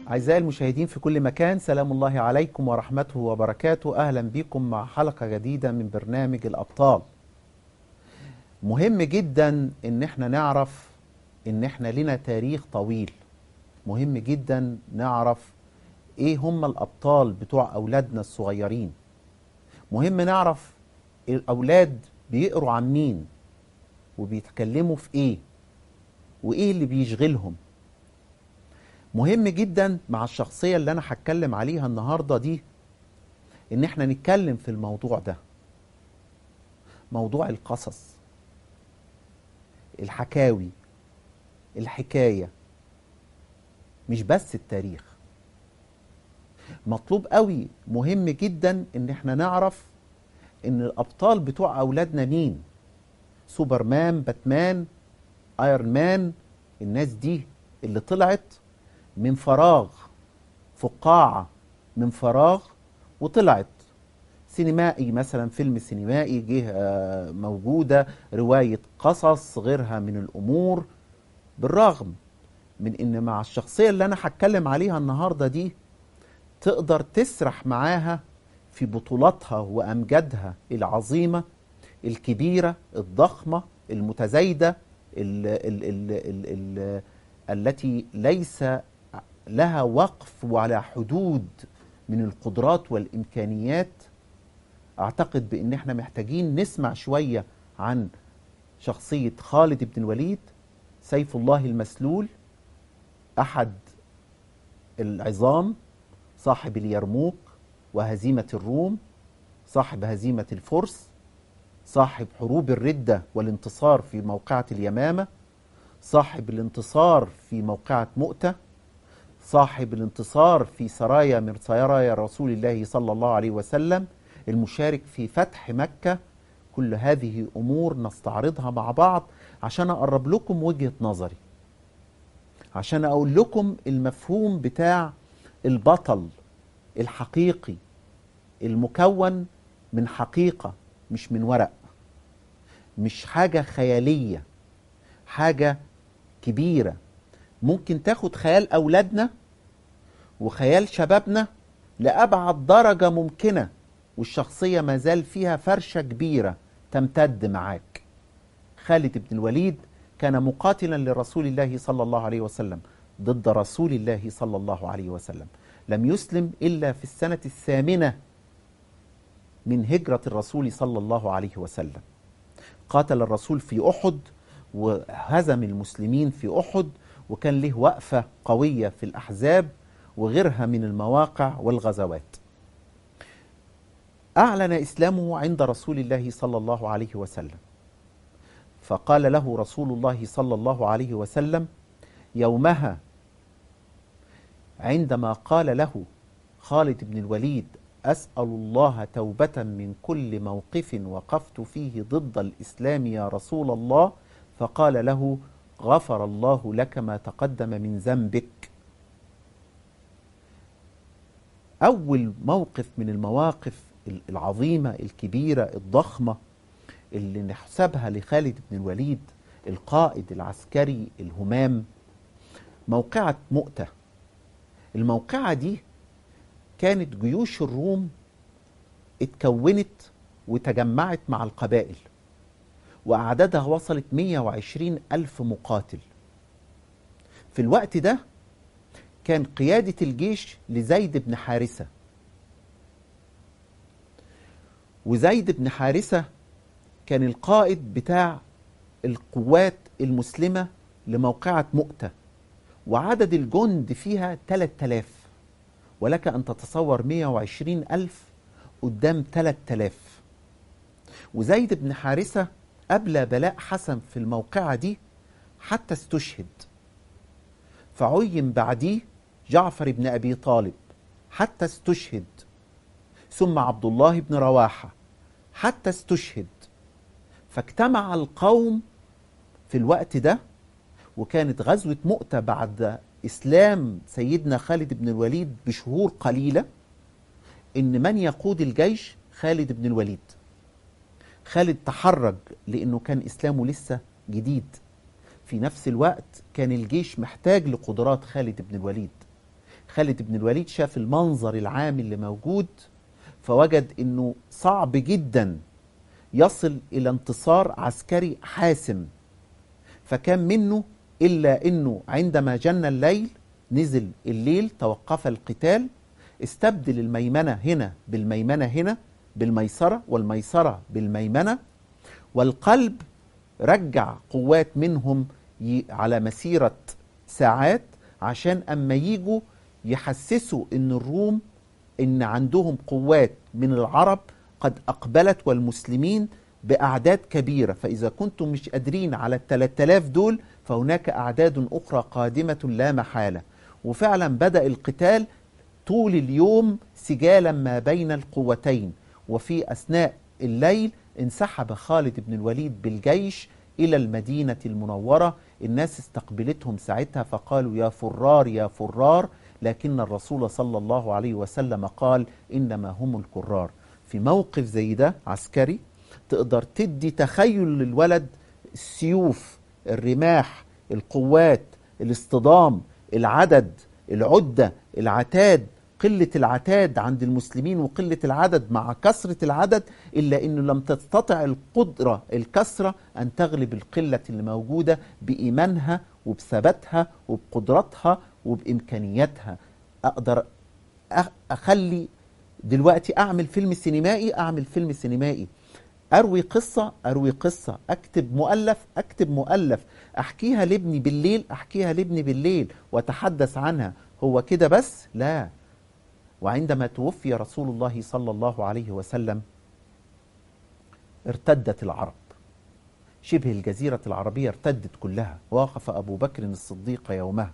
أعزائي المشاهدين في كل مكان سلام الله عليكم ورحمته وبركاته أهلا بكم مع حلقة جديدة من برنامج الأبطال مهم جدا إن احنا نعرف إن احنا لنا تاريخ طويل مهم جدا نعرف إيه هم الأبطال بتوع أولادنا الصغيرين مهم نعرف الأولاد بيقروا عن مين وبيتكلموا في إيه وإيه اللي بيشغلهم مهم جدا مع الشخصية اللي أنا هتكلم عليها النهاردة دي إن إحنا نتكلم في الموضوع ده موضوع القصص الحكاوي الحكاية مش بس التاريخ مطلوب قوي مهم جدا إن إحنا نعرف إن الأبطال بتوع أولادنا مين سوبرمان باتمان ايرون مان الناس دي اللي طلعت من فراغ فقاعة من فراغ وطلعت سينمائي مثلا فيلم سينمائي جه آه، موجودة رواية قصص غيرها من الأمور بالرغم من إن مع الشخصية اللي أنا هتكلم عليها النهاردة دي تقدر تسرح معاها في بطولاتها وأمجادها العظيمة الكبيرة الضخمة المتزايدة ال ال ال ال ال التي ليس لها وقف ولا حدود من القدرات والإمكانيات أعتقد بأن احنا محتاجين نسمع شوية عن شخصية خالد بن الوليد سيف الله المسلول أحد العظام صاحب اليرموك وهزيمة الروم صاحب هزيمة الفرس صاحب حروب الردة والانتصار في موقعة اليمامة صاحب الانتصار في موقعة مؤتة صاحب الانتصار في سرايا من سرايا رسول الله صلى الله عليه وسلم المشارك في فتح مكة كل هذه أمور نستعرضها مع بعض عشان أقرب لكم وجهة نظري عشان أقول لكم المفهوم بتاع البطل الحقيقي المكون من حقيقة مش من ورق مش حاجة خيالية حاجة كبيرة ممكن تاخد خيال أولادنا وخيال شبابنا لأبعد درجة ممكنة والشخصية ما زال فيها فرشة كبيرة تمتد معاك خالد بن الوليد كان مقاتلا لرسول الله صلى الله عليه وسلم ضد رسول الله صلى الله عليه وسلم لم يسلم إلا في السنة الثامنة من هجرة الرسول صلى الله عليه وسلم قاتل الرسول في أحد وهزم المسلمين في أحد وكان له وقفة قوية في الأحزاب وغيرها من المواقع والغزوات أعلن إسلامه عند رسول الله صلى الله عليه وسلم فقال له رسول الله صلى الله عليه وسلم يومها عندما قال له خالد بن الوليد أسأل الله توبة من كل موقف وقفت فيه ضد الإسلام يا رسول الله فقال له غفر الله لك ما تقدم من ذنبك أول موقف من المواقف العظيمة الكبيرة الضخمة اللي نحسبها لخالد بن الوليد القائد العسكري الهمام موقعة مؤتة الموقعة دي كانت جيوش الروم اتكونت وتجمعت مع القبائل وأعدادها وصلت 120 ألف مقاتل في الوقت ده كان قيادة الجيش لزيد بن حارثة وزيد بن حارثة كان القائد بتاع القوات المسلمة لموقعة مؤتة وعدد الجند فيها 3000 ولك أن تتصور 120 ألف قدام 3000 وزيد بن حارثة أبلى بلاء حسن في الموقعة دي حتى استشهد فعين بعديه جعفر بن أبي طالب حتى استشهد ثم عبد الله بن رواحة حتى استشهد فاجتمع القوم في الوقت ده وكانت غزوة مؤتة بعد إسلام سيدنا خالد بن الوليد بشهور قليلة إن من يقود الجيش خالد بن الوليد خالد تحرج لأنه كان إسلامه لسه جديد في نفس الوقت كان الجيش محتاج لقدرات خالد بن الوليد خالد بن الوليد شاف المنظر العام اللي موجود فوجد انه صعب جدا يصل الى انتصار عسكري حاسم فكان منه الا انه عندما جن الليل نزل الليل توقف القتال استبدل الميمنه هنا بالميمنه هنا بالميسره والميسره بالميمنه والقلب رجع قوات منهم ي- على مسيره ساعات عشان اما يجوا يحسسوا ان الروم ان عندهم قوات من العرب قد اقبلت والمسلمين باعداد كبيره فاذا كنتم مش قادرين على ال 3000 دول فهناك اعداد اخرى قادمه لا محاله وفعلا بدا القتال طول اليوم سجالا ما بين القوتين وفي اثناء الليل انسحب خالد بن الوليد بالجيش الى المدينه المنوره الناس استقبلتهم ساعتها فقالوا يا فرار يا فرار لكن الرسول صلى الله عليه وسلم قال انما هم الكرار في موقف زي ده عسكري تقدر تدي تخيل للولد السيوف الرماح القوات الاصطدام العدد العده العتاد قلة العتاد عند المسلمين وقلة العدد مع كثرة العدد إلا أنه لم تستطع القدرة الكثرة أن تغلب القلة اللي موجودة بإيمانها وبثباتها وبقدرتها وبإمكانياتها أقدر أخ- أخلي دلوقتي أعمل فيلم سينمائي أعمل فيلم سينمائي أروي قصة أروي قصة أكتب مؤلف أكتب مؤلف أحكيها لابني بالليل أحكيها لابني بالليل وأتحدث عنها هو كده بس لا وعندما توفي رسول الله صلى الله عليه وسلم ارتدت العرب شبه الجزيرة العربية ارتدت كلها وقف أبو بكر الصديق يومها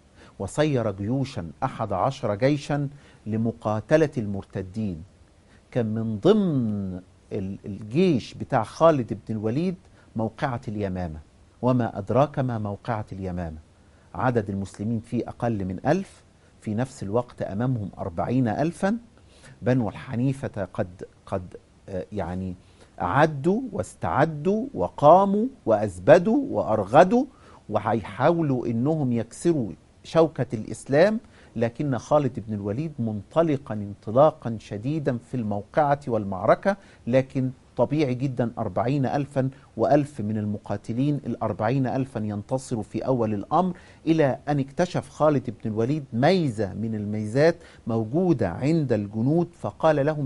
وصير جيوشا أحد عشر جيشا لمقاتلة المرتدين كان من ضمن ال- الجيش بتاع خالد بن الوليد موقعة اليمامة وما أدراك ما موقعة اليمامة عدد المسلمين فيه أقل من ألف في نفس الوقت أمامهم أربعين ألفا بنو الحنيفة قد, قد آه، يعني أعدوا واستعدوا وقاموا وأزبدوا وأرغدوا وهيحاولوا إنهم يكسروا شوكة الإسلام لكن خالد بن الوليد منطلقا انطلاقا شديدا في الموقعة والمعركة لكن طبيعي جدا أربعين ألفا وألف من المقاتلين الأربعين ألفا ينتصروا في أول الأمر إلى أن اكتشف خالد بن الوليد ميزة من الميزات موجودة عند الجنود فقال لهم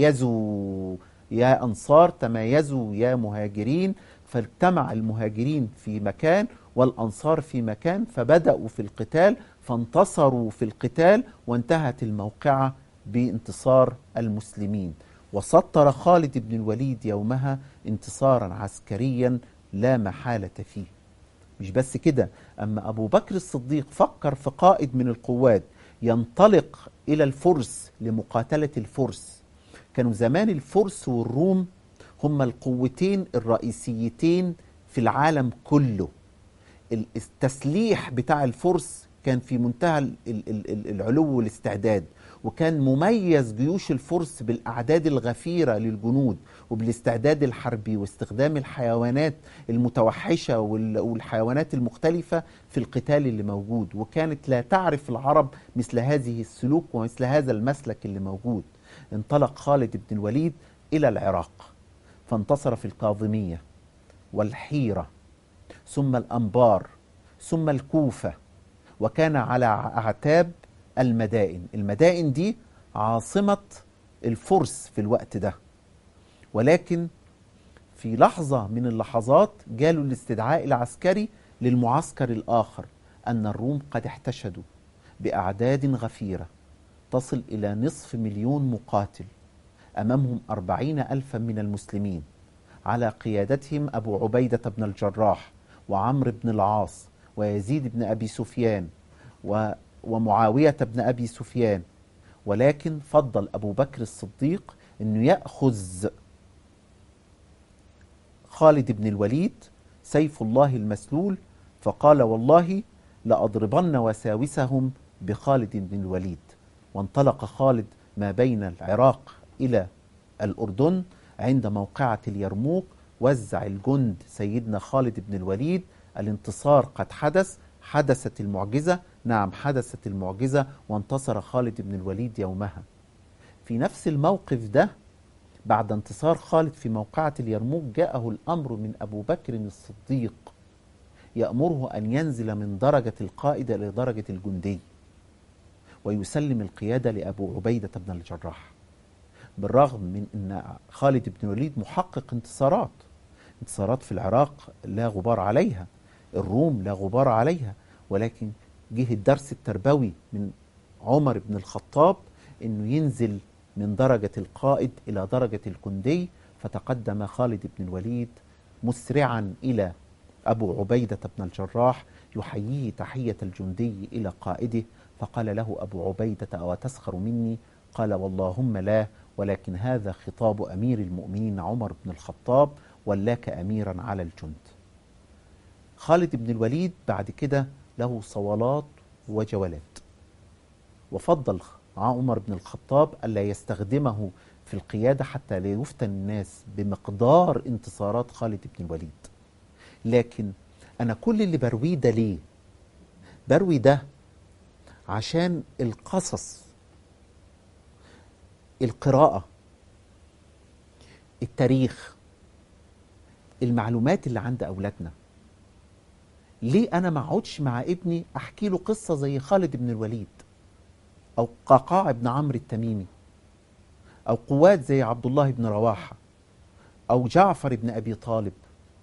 تمايزوا يا أنصار تمايزوا يا مهاجرين فاجتمع المهاجرين في مكان والأنصار في مكان فبدأوا في القتال فانتصروا في القتال وانتهت الموقعة بانتصار المسلمين وسطر خالد بن الوليد يومها انتصارا عسكريا لا محالة فيه مش بس كده أما أبو بكر الصديق فكر في قائد من القوات ينطلق إلى الفرس لمقاتلة الفرس كانوا زمان الفرس والروم هما القوتين الرئيسيتين في العالم كله ال- التسليح بتاع الفرس كان في منتهى ال- ال- ال- العلو والاستعداد وكان مميز جيوش الفرس بالأعداد الغفيرة للجنود وبالاستعداد الحربي واستخدام الحيوانات المتوحشة وال- والحيوانات المختلفة في القتال اللي موجود وكانت لا تعرف العرب مثل هذه السلوك ومثل هذا المسلك اللي موجود انطلق خالد بن الوليد إلى العراق فانتصر في الكاظمية والحيرة ثم الأنبار ثم الكوفة وكان على أعتاب المدائن المدائن دي عاصمة الفرس في الوقت ده ولكن في لحظة من اللحظات جاله الاستدعاء العسكري للمعسكر الآخر أن الروم قد احتشدوا بأعداد غفيرة تصل إلى نصف مليون مقاتل أمامهم أربعين ألفا من المسلمين على قيادتهم أبو عبيدة بن الجراح وعمرو بن العاص ويزيد بن أبي سفيان و ومعاوية بن أبي سفيان ولكن فضل أبو بكر الصديق أنه يأخذ خالد بن الوليد سيف الله المسلول فقال والله لأضربن وساوسهم بخالد بن الوليد وانطلق خالد ما بين العراق إلى الأردن عند موقعة اليرموك وزع الجند سيدنا خالد بن الوليد الانتصار قد حدث حدثت المعجزة نعم حدثت المعجزة وانتصر خالد بن الوليد يومها في نفس الموقف ده بعد انتصار خالد في موقعة اليرموك جاءه الأمر من أبو بكر الصديق يأمره أن ينزل من درجة القائد إلى درجة الجندي ويسلم القيادة لأبو عبيدة بن الجراح بالرغم من أن خالد بن الوليد محقق انتصارات انتصارات في العراق لا غبار عليها الروم لا غبار عليها ولكن جه الدرس التربوي من عمر بن الخطاب انه ينزل من درجة القائد إلى درجة الجندي فتقدم خالد بن الوليد مسرعا إلى أبو عبيدة بن الجراح يحييه تحية الجندي إلى قائده فقال له أبو عبيدة أو تسخر مني قال واللهم لا ولكن هذا خطاب أمير المؤمنين عمر بن الخطاب ولاك أميرا على الجند خالد بن الوليد بعد كده له صولات وجولات وفضل عمر بن الخطاب ألا يستخدمه في القيادة حتى لا يفتن الناس بمقدار انتصارات خالد بن الوليد لكن أنا كل اللي برويه ده ليه بروي ده عشان القصص القراءة التاريخ المعلومات اللي عند أولادنا ليه أنا ما اقعدش مع ابني أحكي له قصة زي خالد بن الوليد أو قعقاع بن عمرو التميمي أو قوات زي عبد الله بن رواحة أو جعفر بن أبي طالب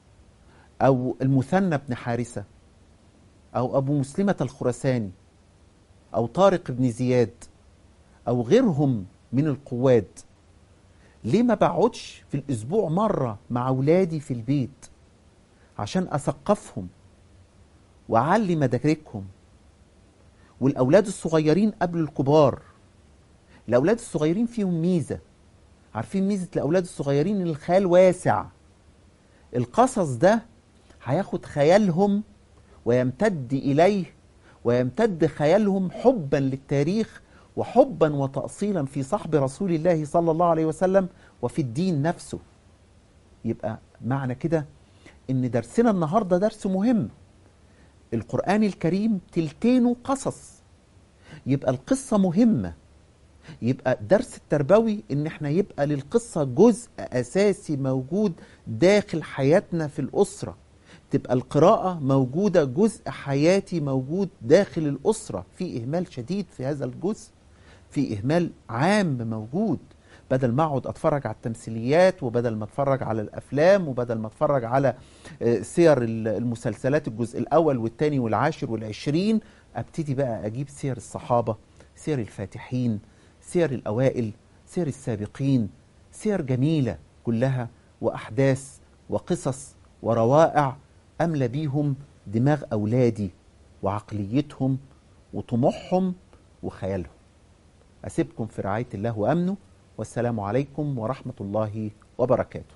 أو المثنى بن حارثة أو أبو مسلمة الخرساني أو طارق بن زياد أو غيرهم من القوات ليه ما بقعدش في الأسبوع مرة مع أولادي في البيت عشان أثقفهم وأعلي مداركهم والأولاد الصغيرين قبل الكبار الأولاد الصغيرين فيهم ميزة عارفين ميزة الأولاد الصغيرين إن الخيال واسع القصص ده هياخد خيالهم ويمتد إليه ويمتد خيالهم حبا للتاريخ وحبا وتأصيلا في صحب رسول الله صلى الله عليه وسلم وفي الدين نفسه يبقى معنى كده ان درسنا النهارده درس مهم القرآن الكريم تلتينه قصص يبقى القصة مهمة يبقى الدرس التربوي ان احنا يبقى للقصة جزء اساسي موجود داخل حياتنا في الاسرة تبقى القراءة موجودة جزء حياتي موجود داخل الاسرة في اهمال شديد في هذا الجزء في اهمال عام موجود بدل ما اقعد اتفرج على التمثيليات وبدل ما اتفرج على الافلام وبدل ما اتفرج على سير المسلسلات الجزء الاول والثاني والعاشر والعشرين ابتدي بقى اجيب سير الصحابه سير الفاتحين سير الاوائل سير السابقين سير جميله كلها واحداث وقصص وروائع املى بيهم دماغ اولادي وعقليتهم وطموحهم وخيالهم اسيبكم في رعايه الله وامنه والسلام عليكم ورحمه الله وبركاته